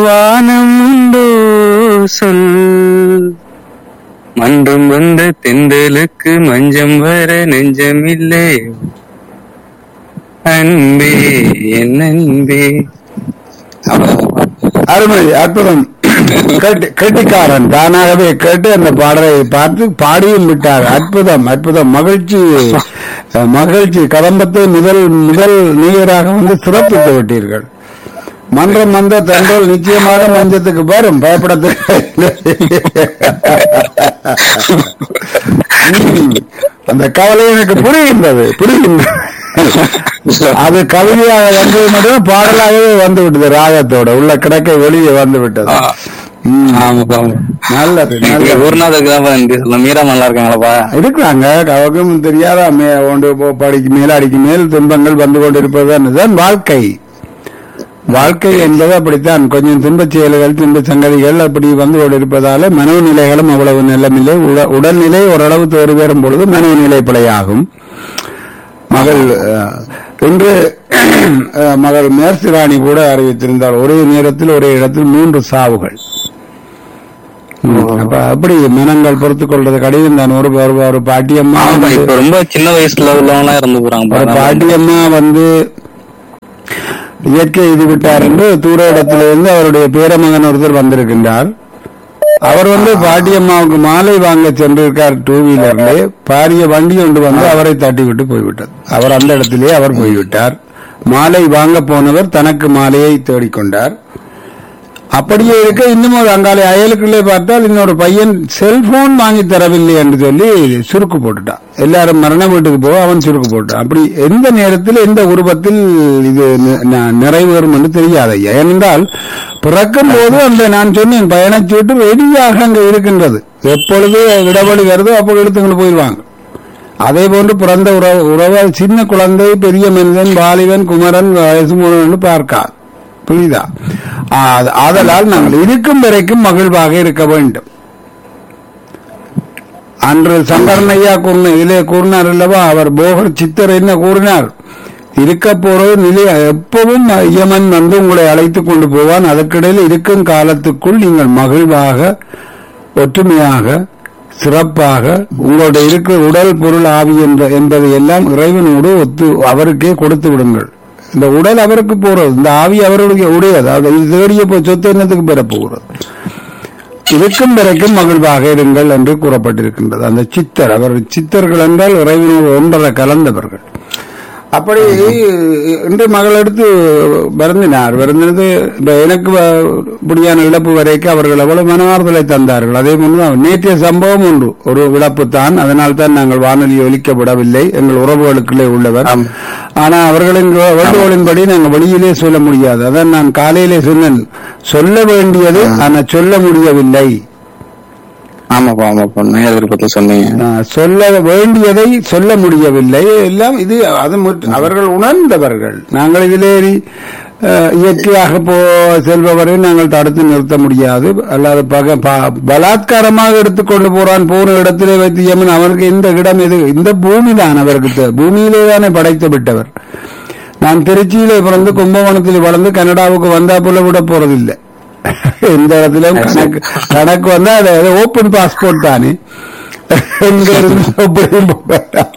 வானம் உண்டோ சொல் மன்றும் வந்த தெந்தலுக்கு மஞ்சம் வர நெஞ்சமில்லை அன்பே என் அன்பே அவ்வளவுதான். அருமை அற்புதம் கேட்டு கெட்டிக்காரன் தானாகவே கேட்டு அந்த பாடலை பார்த்து பாடியும் விட்டார் அற்புதம் அற்புதம் மகிழ்ச்சி அஹ், மகிழ்ச்சி கதம்பத்தை முதல் முதல் நீராக வந்து சிறப்பித்து விட்டீர்கள் மன்றம் வந்த தண்டோல் நிச்சயமாக மஞ்சத்துக்கு வரும் பயப்படத்துக்கு ம், அந்த கவலை எனக்கு புரிகின்றது புரிகின்றது அது கவிதையாக வந்தது மட்டும் பாடலாகவே வந்து விட்டது ராகத்தோட உள்ள கிடக்க வெளியே வந்து விட்டது ஆ. ம். ஆமாப்பா நல்லது இங்க நல்லது குருநாதருக்கு தான் நன்றி சொல்லணும் மீரா நல்லா இருக்காங்களாப்பா இருக்கிறாங்க அவருக்கும் தெரியாத மே ஒன்று போ- படிக்கு மேல் அடிக்கு மேல் துன்பங்கள் வந்து கொண்டிருப்பதுதான் இதுதான் வாழ்க்கை வாழ்க்கை என்பது அப்படித்தான் கொஞ்சம் துன்பச் செயல்கள் துன்ப சங்கதிகள் அப்படி வந்து கொண்டிருப்பதால மனோநிலைகளும் அவ்வளவு நிலமில்லை உட- உடல்நிலை ஓரளவு தோறு பெறும் பொழுது மனோநிலை பிழையாகும் மகள் அஹ், இன்று அஹ், மகள் மேர்சி ராணி கூட அறிவித்திருந்தார் ஒரே நேரத்தில் ஒரே இடத்தில் மூன்று சாவுகள் ம், அப்ப அப்படி மனங்கள் பொறுத்துக் கொள்றது கடிதம் தான் ஒரு ஒரு- ஒரு பாட்டியம்மா ஆமா வந்து- இப்ப ரொம்ப சின்ன வயசுல உள்ளவங்க இறந்து போறாங்க ஒரு பாட்டியம்மா வந்து இயற்கை இது விட்டார் என்று தூர இடத்திலிருந்து அவருடைய பேரமகன் ஒருத்தர் வந்திருக்கின்றார் அவர் வந்து பாட்டியம்மாவுக்கு மாலை வாங்க சென்றிருக்கார் டூ வீலர்ல பாரிய வண்டி ஒன்று வந்து அவரை தட்டி விட்டு போய்விட்டது அவர் அந்த இடத்திலே அவர் போய்விட்டார் மாலை வாங்க போனவர் தனக்கு மாலையை தேடிக்கொண்டார் அப்படியே இருக்க இன்னும் ஒரு அங்காலே அயலுக்குள்ளே பார்த்தால் இன்னொரு பையன் செல்போன் வாங்கி தரவில்லை என்று சொல்லி சுருக்கு போட்டுட்டான் எல்லாரும் மரண வீட்டுக்கு போக அவன் சுருக்கு போட்டான் அப்படி எந்த நேரத்தில் எந்த உருவத்தில் இது நி- ந- நிறைவேறும் என்று தெரியாது ஐயா ஏனென்றால் பிறக்கும் போது அந்த நான் சொன்னேன் பயணச்சீட்டு ரெடியாக அங்க இருக்கின்றது எப்பொழுது இடைவெளி வருதோ அப்போ எடுத்துக்கொண்டு போயிடுவாங்க அதே போன்று பிறந்த உறவு உறவு சின்ன குழந்தை பெரிய மனிதன் வாலிபன் குமரன் வயசு மூணு பார்க்காது புரியுதா ஆ- ஆதலால் நாங்கள் இருக்கும் வரைக்கும் மகிழ்வாக இருக்க வேண்டும் அன்று சங்கரன் ஐயா கூறின இதிலே கூறினார் அல்லவா அவர் போகர் சித்தர் என்ன கூறினார் இருக்க போறது நிலை எப்பவும் யமன் வந்து உங்களை அழைத்துக் கொண்டு போவான் அதற்கிடையில் இருக்கும் காலத்துக்குள் நீங்கள் மகிழ்வாக ஒற்றுமையாக சிறப்பாக உங்களுடைய இருக்கிற உடல் பொருள் ஆவி என்ற என்பதை எல்லாம் இறைவனோடு ஒத்து அவருக்கே கொடுத்து விடுங்கள் இந்த உடல் அவருக்கு போறது இந்த ஆவி அவருடைய உடையது அது இது தேடிய போய் சொத்து என்னத்துக்கு பெற போகிறது இருக்கும் வரைக்கும் மகிழ்வாக இருங்கள் என்று கூறப்பட்டிருக்கின்றது அந்த சித்தர் அவர் சித்தர்கள் என்றால் இறைவனோடு ஒன்றரை கலந்தவர்கள் அப்படி இன்று மகள் எடுத்து வருந்தினார் வருந்தினது இப்ப எனக்கு வ- இப்படியான இழப்பு வரைக்கும் அவர்கள் எவ்வளவு மனவார்தலை தந்தார்கள் அதே போன்று நேற்றைய சம்பவம் ஒன்று ஒரு இழப்பு தான் அதனால் தான் நாங்கள் வானொலி ஒலிக்கப்படவில்லை எங்கள் உறவுகளுக்குள்ளே உள்ளவர் ஆம். ஆனா அவர்களின் வே- வேண்டுகோளின்படி நாங்கள் வெளியிலே சொல்ல முடியாது அதான் நான் காலையிலே சொன்னேன் சொல்ல வேண்டியது ஆனா சொல்ல முடியவில்லை ஆமாப்பா ஆமாப்பா நேர் விருப்பத்தை சொன்னீங்க நான் சொல்ல வேண்டியதை சொல்ல முடியவில்லை எல்லாம் இது அது முற்று- அவர்கள் உணர்ந்தவர்கள் நாங்கள் இதிலே அஹ், இயற்கையாக போ செல்பவரை நாங்கள் தடுத்து நிறுத்த முடியாது அல்லாது பக ப- பலாத்காரமாக எடுத்துக்கொண்டு போறான் போன இடத்திலே வைத்து யமன் அவருக்கு இந்த இடம் எது இந்த பூமி தான் அவருக்கு தே- பூமியிலே தானே படைத்து விட்டவர் நான் திருச்சியிலே பிறந்து கும்பகோணத்தில் வளர்ந்து கனடாவுக்கு வந்தா போல விட போறதில்லை எந்த இடத்திலும் கணக்கு கணக்கு வந்தா அது ஓப்பன் பாஸ்போர்ட் தானே எங்க இருந்து எப்படியும் போகலாம்.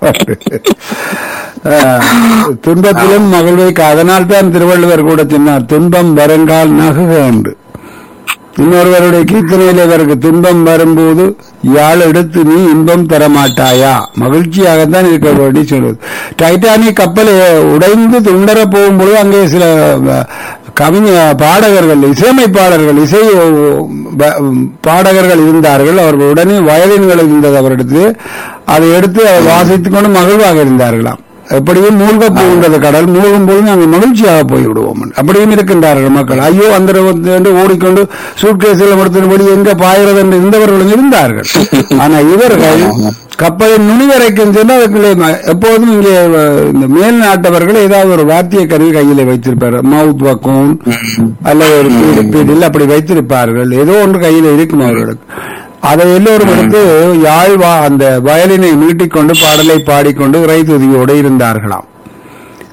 ஆஹ், துன்பத்திலும் மகிழ்வைக்கு அதனால் தான் திருவள்ளுவர் கூட சொன்னார் துன்பம் வருங்கால் நகுக என்று இன்னொருவருடைய கீர்த்தனையில் இவருக்கு துன்பம் வரும்போது யாழ் எடுத்து நீ இன்பம் தர மாட்டாயா மகிழ்ச்சியாகத்தான் இருக்க வேண்டி சொல்வது டைட்டானிக் கப்பல் உடைந்து துண்டர போகும்போது அங்கே சில அஹ், கவிஞ பாடகர்கள் இசையமைப்பாளர்கள் இசை ப- பாடகர்கள் இருந்தார்கள் அவர்கள் உடனே வயலின்கள் இருந்தது அவரிடத்து அதை எடுத்து அவர் வாசித்துக் கொண்டு மகிழ்வாக இருந்தார்களாம் எப்படியும் மூழ்க போகின்றது கடல் மூழ்கும் போது நாங்கள் மகிழ்ச்சியாக போய்விடுவோம் அப்படியும் இருக்கின்றார்கள் மக்கள் ஐயோ அந்த என்று ஓடிக்கொண்டு சூட்கேஸில் எடுத்தபடி எங்க பாய்கிறது என்று இருந்தவர்களும் இருந்தார்கள் ஆனா இவர்கள் கப்பலின் நுனி வரைக்கும் சென்று அதுக்குள்ளே ம- எப்போதும் இங்கே அஹ், இந்த மேல் நாட்டவர்கள் ஏதாவது ஒரு வாத்திய கருவி கையில வைத்திருப்பார் மவுத் வக்கும் அல்லது ஒரு பீடு- பீடில் அப்படி வைத்திருப்பார்கள் ஏதோ ஒன்று கையில இருக்கும் அவர்களுக்கு அதை எல்லோரும் எடுத்து யாழ் வா- அந்த வயலினை மீட்டிக்கொண்டு பாடலை பாடிக்கொண்டு இறை துதியோடு இருந்தார்களாம்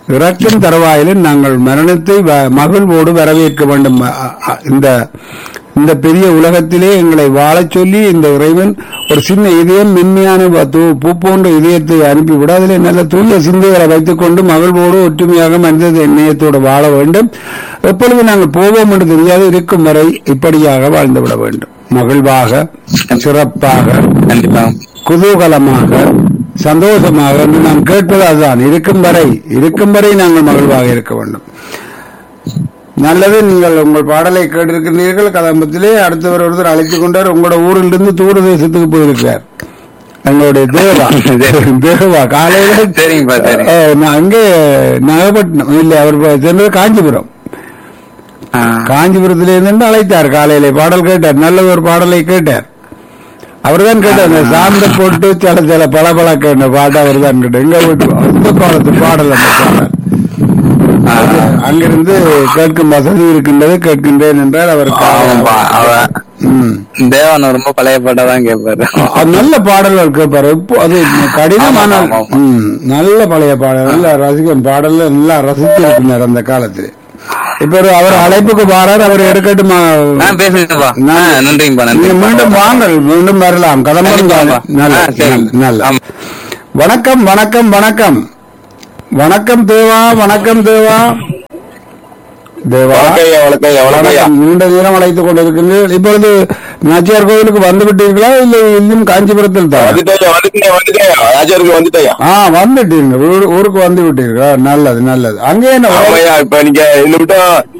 இறக்கும் தருவாயிலும் நாங்கள் மரணத்தை வ- மகிழ்வோடு வரவேற்க வேண்டும் அ- அ- இந்த இந்த பெரிய உலகத்திலே எங்களை வாழச் சொல்லி இந்த இறைவன் ஒரு சின்ன இதயம் மென்மையான ப- தூ- பூ போன்ற இதயத்தை அனுப்பிவிட அதிலே நல்ல தூய சிந்தைகளை வைத்துக் கொண்டு மகிழ்வோடு ஒற்றுமையாக மனித நேயத்தோடு வாழ வேண்டும் எப்பொழுது நாங்கள் போவோம் என்று தெரியாது இருக்கும் வரை இப்படியாக வாழ்ந்துவிட வேண்டும் மகிழ்வாக சிறப்பாக கண்டிப்பா குதூகலமாக சந்தோஷமாக என்று நாம் கேட்பது அதுதான் இருக்கும் வரை இருக்கும் வரை நாங்கள் மகிழ்வாக இருக்க வேண்டும் நல்லது நீங்கள் உங்கள் பாடலை கேட்டிருக்கின்றீர்கள் கதம்பத்திலே அடுத்தவர் ஒருத்தர் அழைத்துக் கொண்டார் உங்களோட ஊரிலிருந்து தூர தேசத்துக்கு போயிருக்கிறார் எங்களுடைய தேவா தேவா காலையில சரிங்கப்பா சரி அஹ், நான் அங்கே நாகப்பட்டினம் இல்ல அவர் சென்றது காஞ்சிபுரம் ஆ, காஞ்சிபுரத்திலே இருந்து அழைத்தார் காலையிலே பாடல் கேட்டார் நல்ல ஒரு பாடலை கேட்டார் அவர்தான் கேட்டார் அந்த சாந்த போட்டு சில சில பல பல கேட்ட பாட்டு அவர் தான் கேட்டார் எங்க வீட்டு அந்த காலத்து பாடல் அந்த பாடல் ஆ, அங்கிருந்து கேட்கும் வசதி இருக்கின்றது கேட்கின்றேன் என்றால் அவருக்கு ஆமாப்பா அவ ம். தேவன் ரொம்ப பழைய பாட்டா தான் கேட்பாரு அது நல்ல பாடல்கள் கேட்பாரு இப்போ அது கடினமான ஆமா, ஆமா, ஆமா. ம், நல்ல பழைய பாடல் நல்ல ரசிகன் பாடல்ல நல்லா ரசித்து இருக்கின்றார் அந்த காலத்தில் இப்ப ஒரு அவர் அழைப்புக்கு பாடார் அவர் எடுக்கட்டுமா ஆ பேசுங்கப்பா ஆ, நன்றிங்கப்பா நீங்க நன்றி மீண்டும் வாங்கள் மீண்டும் வரலாம் கதம்பம் கண்டிப்பாப்பா. நல்ல ஆ, சரி. நல்ல ஆமா. வணக்கம் வணக்கம் வணக்கம் வணக்கம் தேவா வணக்கம் தேவா தேவா வணக்கம்யா வணக்கம்யா வணக்கம்யா வணக்கம். நீண்ட நேரம் அழைத்துக் கொண்டிருக்கின்றீர்கள் இப்பொழுது நாச்சியார் கோவிலுக்கு வந்து விட்டீர்களா இல்லை இன்னும் காஞ்சிபுரத்தில் தான் வந்துட்டேயா வந்துட்டேயா வந்துட்டேயா ராஜாருக்கு வந்துட்டேயா ஆ வந்துட்டீங்க ஊரு- ஊருக்கு வந்து விட்டீர்களா நல்லது நல்லது அங்கே என்ன ஆமாய்யா இப்ப நீங்க இன்னும்